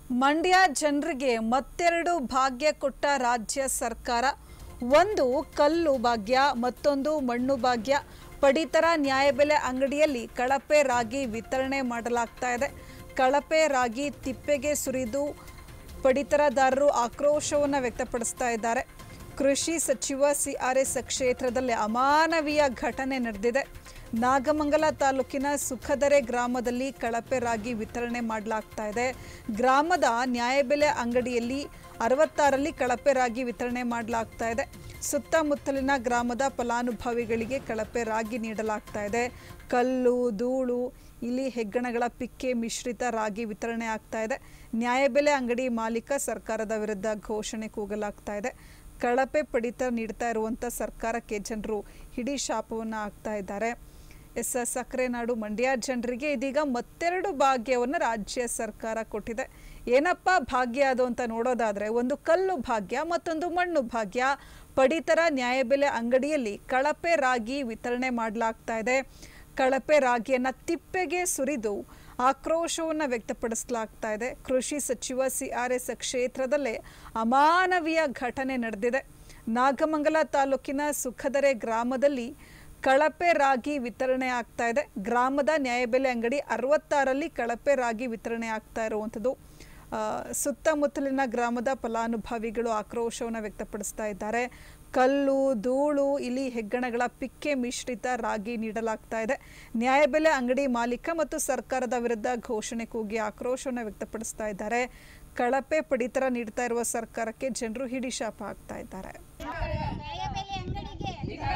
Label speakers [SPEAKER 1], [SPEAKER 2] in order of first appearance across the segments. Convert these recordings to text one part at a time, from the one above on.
[SPEAKER 1] ಮಂಡ್ಯ ಜನರಿಗೆ ಮತ್ತೆರಡು ಭಾಗ್ಯ ಕೊಟ್ಟ ರಾಜ್ಯ ಸರ್ಕಾರ ಒಂದು ಕಲ್ಲು ಭಾಗ್ಯ ಮತ್ತೊಂದು ಮಣ್ಣು ಭಾಗ್ಯ ಪಡಿತರ ನ್ಯಾಯಬೆಲೆ ಅಂಗಡಿಯಲ್ಲಿ ಕಳಪೆ ರಾಗಿ ವಿತರಣೆ ಮಾಡಲಾಗ್ತಾ ಇದೆ ಕಳಪೆ ರಾಗಿ ತಿಪ್ಪೆಗೆ ಸುರಿದು ಪಡಿತರದಾರರು ಆಕ್ರೋಶವನ್ನು ವ್ಯಕ್ತಪಡಿಸ್ತಾ ಇದ್ದಾರೆ ಕೃಷಿ ಸಚಿವ ಸಿ ಆರ್ ಎಸ್ ಕ್ಷೇತ್ರದಲ್ಲಿ ಅಮಾನವೀಯ ಘಟನೆ ನಡೆದಿದೆ ನಾಗಮಂಗಲ ತಾಲೂಕಿನ ಸುಖದರೆ ಗ್ರಾಮದಲ್ಲಿ ಕಳಪೆ ರಾಗಿ ವಿತರಣೆ ಮಾಡಲಾಗ್ತಾ ಇದೆ ಗ್ರಾಮದ ನ್ಯಾಯಬೆಲೆ ಅಂಗಡಿಯಲ್ಲಿ ಅರವತ್ತಾರಲ್ಲಿ ಕಳಪೆ ರಾಗಿ ವಿತರಣೆ ಮಾಡಲಾಗ್ತಾ ಇದೆ ಸುತ್ತಮುತ್ತಲಿನ ಗ್ರಾಮದ ಫಲಾನುಭವಿಗಳಿಗೆ ಕಳಪೆ ರಾಗಿ ನೀಡಲಾಗ್ತಾ ಇದೆ ಕಲ್ಲು ಧೂಳು ಇಲಿ ಹೆಗ್ಗಣಗಳ ಪಿಕ್ಕೆ ಮಿಶ್ರಿತ ರಾಗಿ ವಿತರಣೆ ಆಗ್ತಾ ಇದೆ ನ್ಯಾಯಬೆಲೆ ಅಂಗಡಿ ಮಾಲೀಕ ಸರ್ಕಾರದ ವಿರುದ್ಧ ಘೋಷಣೆ ಕೂಗಲಾಗ್ತಾ ಇದೆ ಕಳಪೆ ಪಡಿತ ನೀಡ್ತಾ ಇರುವಂಥ ಸರ್ಕಾರಕ್ಕೆ ಜನರು ಹಿಡಿ ಶಾಪವನ್ನು ಹಾಕ್ತಾ ಇದ್ದಾರೆ ಎಸ್ ಎಸ್ ಸಕ್ಕರೆ ನಾಡು ಮಂಡ್ಯ ಜನರಿಗೆ ಇದೀಗ ಮತ್ತೆರಡು ಭಾಗ್ಯವನ್ನು ರಾಜ್ಯ ಸರ್ಕಾರ ಕೊಟ್ಟಿದೆ ಏನಪ್ಪ ಭಾಗ್ಯ ಅದು ಅಂತ ನೋಡೋದಾದ್ರೆ ಒಂದು ಕಲ್ಲು ಭಾಗ್ಯ ಮತ್ತೊಂದು ಮಣ್ಣು ಭಾಗ್ಯ ಪಡಿತರ ನ್ಯಾಯಬೆಲೆ ಅಂಗಡಿಯಲ್ಲಿ ಕಳಪೆ ರಾಗಿ ವಿತರಣೆ ಮಾಡಲಾಗ್ತಾ ಇದೆ ಕಳಪೆ ರಾಗಿಯನ್ನ ತಿಪ್ಪೆಗೆ ಸುರಿದು ಆಕ್ರೋಶವನ್ನು ವ್ಯಕ್ತಪಡಿಸಲಾಗ್ತಾ ಇದೆ ಕೃಷಿ ಸಚಿವ ಸಿ ಆರ್ ಎಸ್ ಕ್ಷೇತ್ರದಲ್ಲೇ ಅಮಾನವೀಯ ಘಟನೆ ನಡೆದಿದೆ ನಾಗಮಂಗಲ ತಾಲೂಕಿನ ಸುಖದರೆ ಗ್ರಾಮದಲ್ಲಿ ಕಳಪೆ ರಾಗಿ ವಿತರಣೆ ಆಗ್ತಾ ಇದೆ ಗ್ರಾಮದ ನ್ಯಾಯಬೆಲೆ ಅಂಗಡಿ ಅರವತ್ತಾರಲ್ಲಿ ಕಳಪೆ ರಾಗಿ ವಿತರಣೆ ಆಗ್ತಾ ಇರುವಂಥದ್ದು ಆ, ಸುತ್ತಮುತ್ತಲಿನ ಗ್ರಾಮದ ಫಲಾನುಭವಿಗಳು ಆಕ್ರೋಶವನ್ನು ವ್ಯಕ್ತಪಡಿಸ್ತಾ ಇದ್ದಾರೆ ಕಲ್ಲು ಧೂಳು ಇಲಿ ಹೆಗ್ಗಣಗಳ ಪಿಕ್ಕೆ ಮಿಶ್ರಿತ ರಾಗಿ ನೀಡಲಾಗ್ತಾ ಇದೆ ನ್ಯಾಯಬೆಲೆ ಅಂಗಡಿ ಮಾಲೀಕ ಮತ್ತು ಸರ್ಕಾರದ ವಿರುದ್ಧ ಘೋಷಣೆ ಕೂಗಿ ಆಕ್ರೋಶವನ್ನು ವ್ಯಕ್ತಪಡಿಸ್ತಾ ಇದ್ದಾರೆ ಕಳಪೆ ಪಡಿತರ ನೀಡ್ತಾ ಇರುವ ಸರ್ಕಾರಕ್ಕೆ ಜನರು ಹಿಡಿಶಾಪ ಹಾಕ್ತಾ ಇದ್ದಾರೆ
[SPEAKER 2] ನ್ಯಾಯಬೆಲೆ ಅಂಗಡಿಗೆ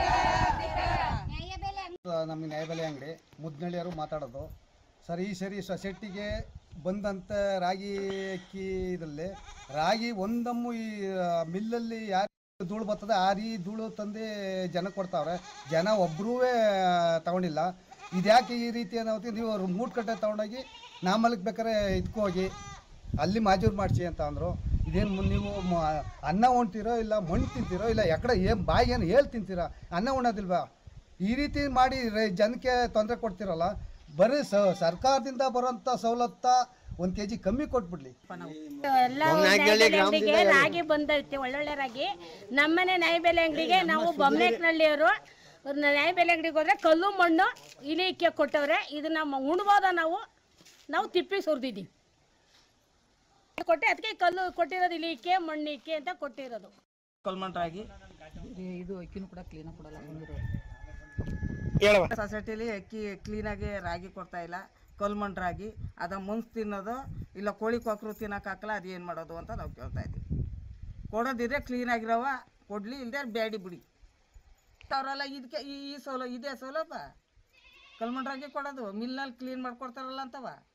[SPEAKER 2] ನ್ಯಾಯಬೆಲೆ
[SPEAKER 3] ನಮಗೆ ನ್ಯಾಯಬೆಲೆ ಅಂಗಡಿ ಮುದ್ನಳ್ಳಿಯವರು ಮಾತಾಡೋದು ಸರ್ ಈ ಸರಿ ಸೊಸೈಟಿಗೆ ಬಂದಂಥ ರಾಗಿ ಅಕ್ಕಿ ಇದರಲ್ಲಿ ರಾಗಿ ಒಂದಮ್ಮು ಈ ಆ, ಮಿಲ್ಲಲ್ಲಿ ಯಾರು ಧೂಳು ಬರ್ತದೆ ಆ ರೀ ಧೂಳು ತಂದು ಜನ ಕೊಡ್ತಾವ್ರೆ ಜನ ಒಬ್ಬರೂ ತಗೊಂಡಿಲ್ಲ ಇದ್ಯಾಕೆ ಈ ರೀತಿ ಅನ್ನೋದು ನೀವು ಮೂಟು ಕಟ್ಟೆ ತೊಗೊಂಡೋಗಿ ನಾಮಲ್ಗೆ ಬೇಕಾದ್ರೆ ಇದಕ್ಕೂ ಹೋಗಿ ಅಲ್ಲಿ ಮಾಜೂರು ಮಾಡಿಸಿ ಅಂತ ಅಂದರು ಇದೇನು ನೀವು ಮ- ಅನ್ನ ಉಣ್ತೀರೋ ಇಲ್ಲ ಮಣ್ಣು ತಿಂತೀರೋ ಇಲ್ಲ ಎಕಡೆ ಏನು ಬಾಯಿ ಏನು ಹೇಳಿ ತಿಂತೀರಾ ಅನ್ನ ಉಣ್ಣೋದಿಲ್ವಾ ಈ ರೀತಿ ಮಾಡಿ ರೈ- ಜನಕ್ಕೆ ತೊಂದರೆ ಕೊಡ್ತಿರಲ್ಲ ಬರೀ ಸ ಸರ್ಕಾರದಿಂದ ಬರೋಂಥ ಸವಲತ್ತ ಒಂದು ಕೆ ಜಿ ಕಮ್ಮಿ ಕೊಟ್ಬಿಡ್ಲಿ
[SPEAKER 4] ಎಲ್ಲ ನ್ಯಾಯಬೆಲೆ ಅಂಗಡಿಗೆ ರಾಗಿ ಬಂದೈತೆ ಒಳ್ಳೊಳ್ಳೆ ರಾಗಿ ನಮ್ಮನೆ ನ್ಯಾಯಬೆಲೆ ಅಂಗಡಿಗೆ ನಾವು ಬೊಮ್ಮನೆಕ್ನಳ್ಳಿಯವರು ನ್ಯಾಯಬೆಲೆ ಅಂಗಡಿಗೆ ಹೋದ್ರೆ ಕಲ್ಲು ಮಣ್ಣು ಇಲಿಕ್ಕೆ ಕೊಟ್ಟವ್ರೆ ಇದನ್ನ ಮ- ಉಣ್ಬೋದ ನಾವು ನಾವು ತಿಪ್ಪಿ ಸುರಿದಿದ್ದೀವಿ ಕೊಟ್ಟೆ ಅದಕ್ಕೆ ಕಲ್ಲು ಕೊಟ್ಟಿರೋದು ಇಲಿಕ್ಕೆ ಮಣ್ಣಿಕ್ಕೆ ಅಂತ ಕೊಟ್ಟಿರೋದು
[SPEAKER 5] ಕಲ್ಮಂಟ್ ರಾಗಿ
[SPEAKER 6] ಇದು ಅಕ್ಕಿನೂ ಕೂಡ ಕ್ಲೀನಾಗಿ ಕೊಡಲ್ಲ ಬಂದಿರೋ
[SPEAKER 5] ಸೊಸೈಟಿಲಿ ಅಕ್ಕಿ ಕ್ಲೀನಾಗಿ ರಾಗಿ ಕೊಡ್ತಾ ಇಲ್ಲ ಕಲ್ಮಂಟ್ ರಾಗಿ ಅದ ಮುನ್ಸ್ ತಿನ್ನೋದು ಇಲ್ಲ ಕೋಳಿ ಕೊಕ್ಕರು ತಿನ್ನೋಕ್ಕಾಗಲ್ಲ ಅದು ಏನು ಮಾಡೋದು ಅಂತ ನಾವು ಕೇಳ್ತಾ ಇದ್ದೀವಿ ಕೊಡೋದಿದ್ರೆ ಕ್ಲೀನಾಗಿರವ ಕೊಡಲಿ ಇಲ್ಲದೆ ಬೇಡಿ ಬಿಡಿ ಅವರೆಲ್ಲ ಇದಕ್ಕೆ ಈ ಈ ಸೌಲ ಇದೇ ಸೌಲಭ್ಯ ಕಲ್ಮಂಟ್ ರಾಗಿ ಕೊಡೋದು ಮಿಲ್ನಲ್ಲಿ ಕ್ಲೀನ್ ಮಾಡ್ಕೊಡ್ತಾರಲ್ಲ ಅಂತವ